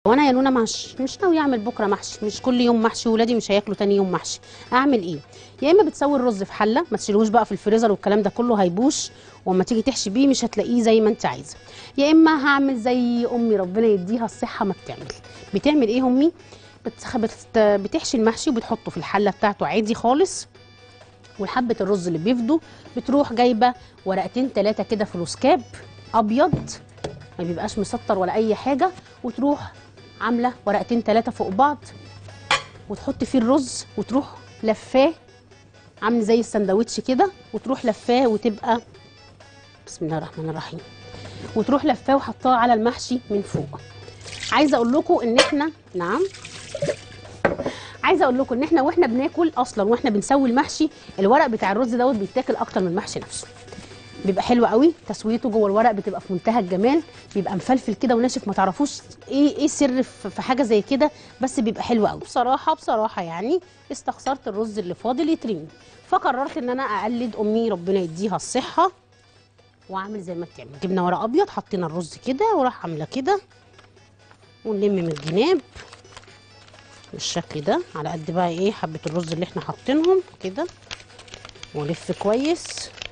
وانا يا نونا مش مش ناوي اعمل بكره محشي مش كل يوم محشي ولادي مش هياكلوا تاني يوم محشي اعمل ايه يا اما بتسوي الرز في حله ما تشيلوش بقى في الفريزر والكلام ده كله هيبوش واما تيجي تحشي بيه مش هتلاقيه زي ما انت عايزه يا اما هعمل زي امي ربنا يديها الصحه ما بتعمل بتعمل ايه امي بتخ... بت... بتحشي المحشي وبتحطه في الحله بتاعته عادي خالص وحبه الرز اللي بيفضوا بتروح جايبه ورقتين ثلاثه كده فلوسكاب ابيض ما بيبقاش مسطر ولا اي حاجه وتروح عامله ورقتين ثلاثه فوق بعض وتحط فيه الرز وتروح لفاه عامل زي السندوتش كده وتروح لفاه وتبقى بسم الله الرحمن الرحيم وتروح لفاه وحطاه على المحشي من فوق عايزه اقول لكم ان احنا نعم عايزه اقول لكم ان احنا واحنا بناكل اصلا واحنا بنسوي المحشي الورق بتاع الرز دوت بيتاكل اكتر من المحشي نفسه بيبقى حلو قوي تسويته جوه الورق بتبقى في منتهى الجمال بيبقى مفلفل كده وناشف ما تعرفوش ايه ايه السر في في حاجه زي كده بس بيبقى حلو قوي بصراحه بصراحه يعني استخسرت الرز اللي فاضل يترمي فقررت ان انا اقلد امي ربنا يديها الصحه واعمل زي ما بتعمل جبنا ورق ابيض حطينا الرز كده وراح عامله كده ونلم من الجناب بالشكل ده على قد بقى ايه حبه الرز اللي احنا حاطينهم كده والف كويس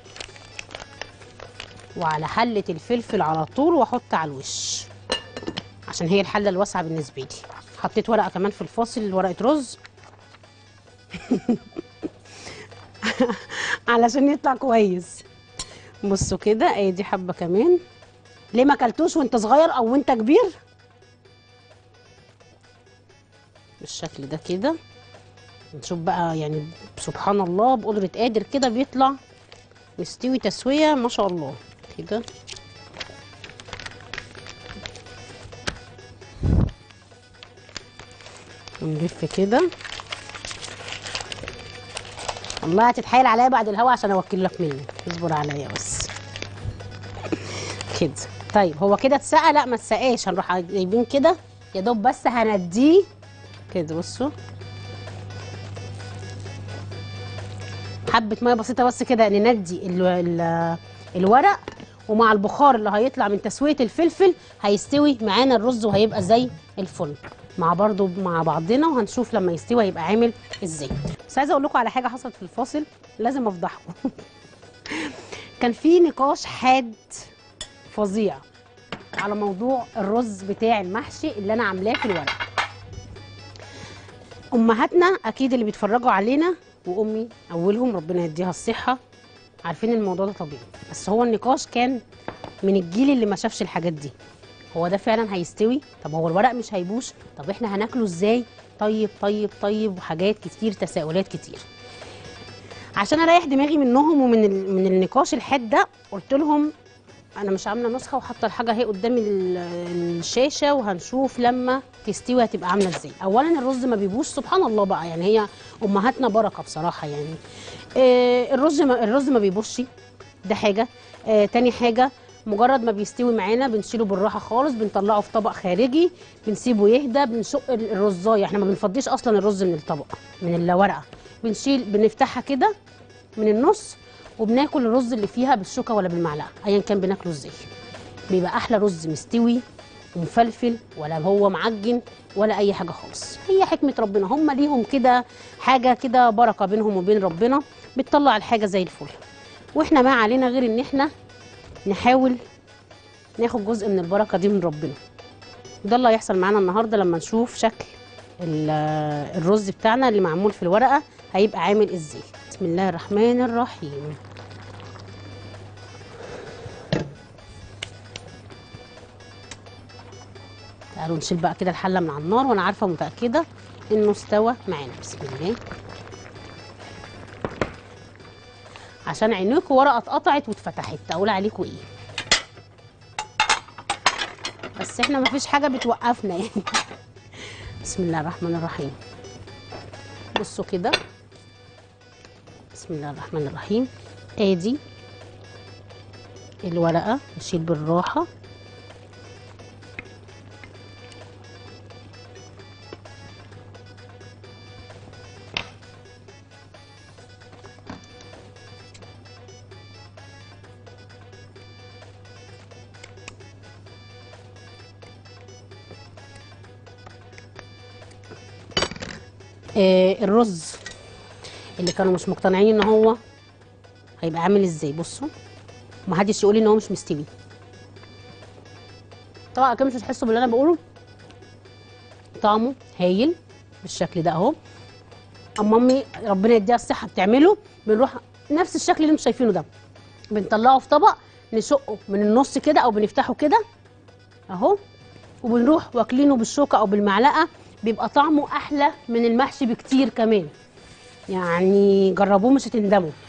وعلى حله الفلفل على طول واحط على الوش عشان هي الحله الواسعه بالنسبه لي حطيت ورقه كمان في الفاصل ورقه رز علشان يطلع كويس بصوا كده ادي حبه كمان ليه ما اكلتوش وانت صغير او وانت كبير بالشكل ده كده نشوف بقى يعني سبحان الله بقدرة قادر كده بيطلع مستوي تسوية ما شاء الله كده ونلف كده والله هتتحايل عليا بعد الهوا عشان اوكل لك منه اصبر عليا بس كده طيب هو كده اتسقى لا ما اتسقاش هنروح جايبين كده يا دوب بس هنديه كده بصوا حبه ميه بسيطه بس كده نندي ال ال الورق ومع البخار اللي هيطلع من تسويه الفلفل هيستوي معانا الرز وهيبقى زي الفل مع برضو مع بعضنا وهنشوف لما يستوي هيبقى عامل ازاي بس عايزه اقول لكم على حاجه حصلت في الفاصل لازم افضحكم كان في نقاش حاد فظيع على موضوع الرز بتاع المحشي اللي انا عاملاه في الورق امهاتنا اكيد اللي بيتفرجوا علينا وامي اولهم ربنا يديها الصحه عارفين الموضوع ده طبيعي بس هو النقاش كان من الجيل اللي ما شافش الحاجات دي هو ده فعلا هيستوي طب هو الورق مش هيبوش طب احنا هناكله ازاي طيب طيب طيب وحاجات كتير تساؤلات كتير عشان اريح دماغي منهم ومن ال... من النقاش الحاد ده قلت لهم انا مش عامله نسخه وحاطه الحاجه اهي قدام ال- الشاشه وهنشوف لما تستوي هتبقى عامله ازاي اولا الرز ما بيبوش سبحان الله بقى يعني هي امهاتنا بركه بصراحه يعني آه الرز ما الرز ما بيبوش ده حاجه آه تاني حاجه مجرد ما بيستوي معانا بنشيله بالراحه خالص بنطلعه في طبق خارجي بنسيبه يهدى بنشق ال- الرزايه احنا ما بنفضيش اصلا الرز من الطبق من الورقه بنشيل بنفتحها كده من النص وبناكل الرز اللي فيها بالشوكه ولا بالمعلقه ايا كان بناكله ازاي بيبقى احلى رز مستوي ومفلفل ولا هو معجن ولا اي حاجه خالص هي حكمه ربنا هم ليهم كده حاجه كده بركه بينهم وبين ربنا بتطلع الحاجه زي الفل واحنا ما علينا غير ان احنا نحاول ناخد جزء من البركه دي من ربنا ده اللي هيحصل معانا النهارده لما نشوف شكل ال- الرز بتاعنا اللي معمول في الورقه هيبقى عامل ازاي بسم الله الرحمن الرحيم تعالوا نشيل بقى كده الحله من على النار وانا عارفه متاكده انه استوى معانا بسم الله عشان عينيكوا ورقه اتقطعت واتفتحت اقول عليكوا ايه بس احنا مفيش حاجه بتوقفنا يعني بسم الله الرحمن الرحيم بصوا كده بسم الله الرحمن الرحيم ادي الورقه نشيل بالراحه آه الرز اللي كانوا مش مقتنعين ان هو هيبقى عامل ازاي بصوا محدش يقول لي ان هو مش مستوي طبعا اكيد مش هتحسوا باللي انا بقوله طعمه هايل بالشكل ده اهو اما امي ربنا يديها الصحه بتعمله بنروح نفس الشكل اللي انتم شايفينه ده بنطلعه في طبق نشقه من النص كده او بنفتحه كده اهو وبنروح واكلينه بالشوكه او بالمعلقه بيبقى طعمه احلى من المحشي بكتير كمان يعني جربوه مش هتندموا